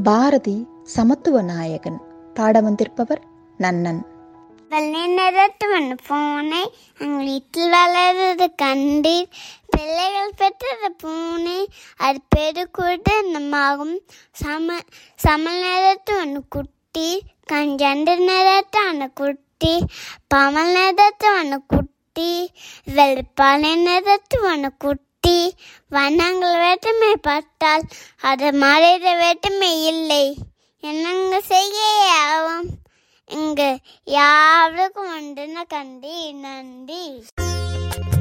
பாரதி சமத்துவ நாயகன் பாட வந்திருப்பவர் நன்னன் வெள்ளை நிறத்து மண் பூனை எங்கள் வீட்டில் வளர்றது கண்டீர் பிள்ளைகள் பெற்றது பூனை அது பெருக்குடனமாகும் சம சமல் நிறத்து ஒன்று குட்டி கஞ்சண்டு நிறத்து ஒன்று குட்டி பமல் நிறத்து ஒன்று குட்டி வெள்ளிப்பாலை நிறத்து ஒன்று குட்டி வண்ணங்கள் வேற்றுமை பார்த்தால் அது மறைத வேற்றுமை இல்லை என்னங்க செய்ய ஆகும் இங்கு யாருக்கும் உண்டுன கண்டி நன்றி